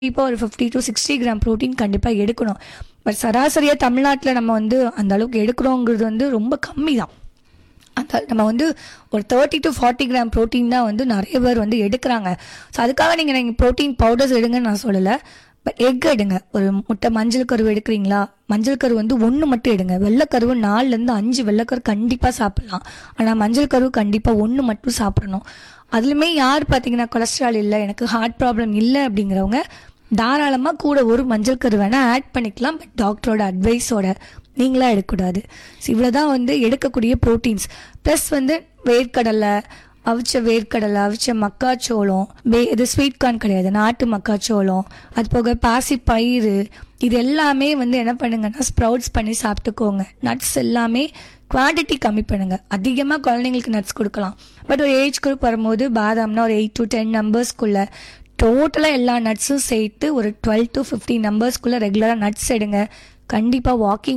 இப்போ ஒரு fifty to sixty gram protein கண்டிப்பாக எடுக்கணும் பட் சராசரியாக தமிழ்நாட்டில் நம்ம வந்து அந்த அளவுக்கு எடுக்கிறோங்கிறது வந்து ரொம்ப கம்மி தான் அந்த நம்ம வந்து ஒரு thirty to forty gram protein தான் வந்து நிறைய பேர் வந்து எடுக்கிறாங்க ஸோ அதுக்காக நீங்கள் நீங்கள் ப்ரோட்டீன் பவுடர்ஸ் எடுங்கன்னு நான் சொல்லலை பட் எக் எடுங்க ஒரு முட்டை மஞ்சள் கருவு எடுக்கிறீங்களா மஞ்சள் கரு வந்து ஒன்று மட்டும் எடுங்க வெள்ளைக்கருவு நாலுலேருந்து அஞ்சு வெள்ளைக்கரு கண்டிப்பாக சாப்பிட்லாம் ஆனால் மஞ்சள் கருவு கண்டிப்பாக ஒன்று மட்டும் சாப்பிடணும் அதுலேயுமே யார் பார்த்தீங்கன்னா கொலஸ்ட்ரால் இல்லை எனக்கு ஹார்ட் ப்ராப்ளம் இல்லை அப்படிங்கிறவங்க தாராளமாக கூட ஒரு மஞ்சள் கரு வேணால் ஆட் பண்ணிக்கலாம் பட் டாக்டரோட அட்வைஸோட நீங்களாக எடுக்கக்கூடாது ஸோ இவ்வளோ தான் வந்து எடுக்கக்கூடிய ப்ரோட்டீன்ஸ் ப்ளஸ் வந்து வேர்க்கடலை அவிச்ச வேர்க்கடலை அவிச்ச மக்காச்சோளம் வே இது ஸ்வீட் கார்ன் கிடையாது நாட்டு மக்காச்சோளம் அது போக பாசி பயிறு இது எல்லாமே வந்து என்ன பண்ணுங்கன்னா ஸ்ப்ரவுட்ஸ் பண்ணி சாப்பிட்டுக்கோங்க நட்ஸ் எல்லாமே குவான்டிட்டி கம்மி பண்ணுங்க அதிகமாக குழந்தைங்களுக்கு நட்ஸ் கொடுக்கலாம் பட் ஒரு ஏஜ் குரூப் வரும்போது பாதாம்னா ஒரு எயிட் டு டென் நம்பர்ஸ்க்குள்ள டோட்டலாக எல்லா நட்ஸும் சேர்த்து ஒரு டுவெல் டு ஃபிஃப்டீன் நம்பர்ஸ்க்குள்ளே ரெகுலராக நட்ஸ் எடுங்க கண்டிப்பாக வாக்கிங்